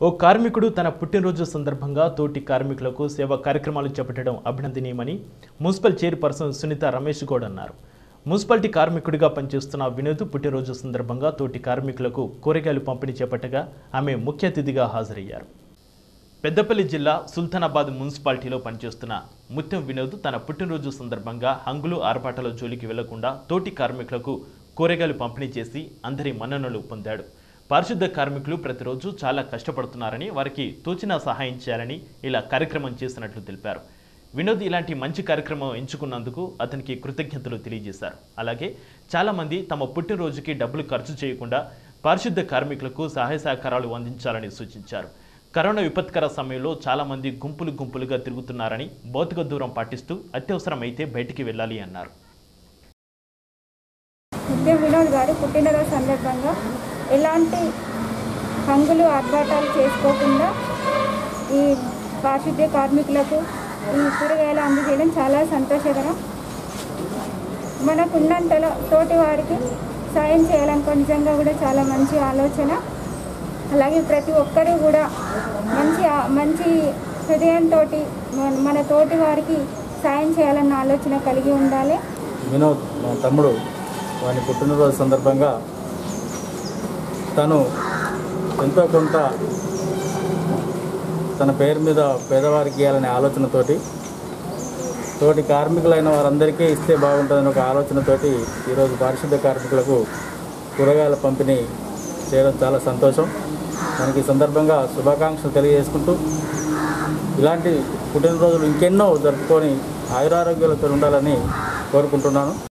ఓ కార్మికుడు తన పుట్టినరోజు సందర్భంగా తోటి కార్మికులకు సేవా కార్యక్రమాలు చేపట్టడం అభినందనీయమని మున్సిపల్ చైర్పర్సన్ సునీత రమేష్ గౌడ్ అన్నారు మున్సిపాలిటీ కార్మికుడిగా పనిచేస్తున్న వినోద్ పుట్టినరోజు సందర్భంగా తోటి కార్మికులకు కూరగాయలు పంపిణీ చేపట్టగా ఆమె ముఖ్య అతిథిగా హాజరయ్యారు పెద్దపల్లి జిల్లా సుల్తానాబాద్ మున్సిపాలిటీలో పనిచేస్తున్న ముత్యం వినోద్ తన పుట్టినరోజు సందర్భంగా హంగులు ఆర్భాటాల జోలికి వెళ్లకుండా తోటి కార్మికులకు కూరగాయలు పంపిణీ చేసి అందరి మన్ననలు పొందాడు పారిశుద్ధ కార్మికులు ప్రతిరోజు చాలా కష్టపడుతున్నారని వారికి తోచిన సహాయం చేయాలని ఇలా కార్యక్రమం చేసినట్లు తెలిపారు వినోద్ ఇలాంటి మంచి కార్యక్రమం ఎంచుకున్నందుకు అతనికి కృతజ్ఞతలు తెలియజేశారు అలాగే చాలామంది తమ పుట్టినరోజుకి డబ్బులు ఖర్చు చేయకుండా పారిశుద్ధ కార్మికులకు సహాయ సహకారాలు అందించాలని సూచించారు కరోనా విపత్కర సమయంలో చాలామంది గుంపులు గుంపులుగా తిరుగుతున్నారని భౌతిక దూరం పాటిస్తూ అత్యవసరమైతే బయటికి వెళ్ళాలి అన్నారు నిత్యం వినోద్ గారు పుట్టినరోజు సందర్భంగా ఎలాంటి హంగులు ఆర్భాటాలు చేసుకోకుండా ఈ పారిశుద్ధ్య కార్మికులకు ఈ కూరగాయలు అందజేయడం చాలా సంతోషకరం మనకున్నంతలో తోటి వారికి సాయం చేయాలనుకో నిజంగా కూడా చాలా మంచి ఆలోచన అలాగే ప్రతి ఒక్కరూ కూడా మంచి ఆ- మంచి హృదయంతో మన తోటి వారికి సాయం చేయాలన్న ఆలోచన కలిగి ఉండాలి వినోద్ మా తమ్ముడు వాని పుట్టినరోజు సందర్భంగా తను ఎంతో కొంత తన పేరు మీద పేదవారికి ఇవ్వాలనే ఆలోచనతోటి తోటి కార్మికులైన వారందరికీ ఇస్తే బాగుంటుందని ఒక ఆలోచనతోటి ఈరోజు పారిశుద్ధ కార్మికులకు కూరగాయల పంపిణీ చేయడం చాలా సంతోషం మనకి ఈ సందర్భంగా శుభాకాంక్షలు తెలియజేసుకుంటూ ఇలాంటి పుట్టినరోజులు ఇంకెన్నో జరుపుకొని ఆయురారోగ్యాలతో ఉండాలని కోరుకుంటున్నాను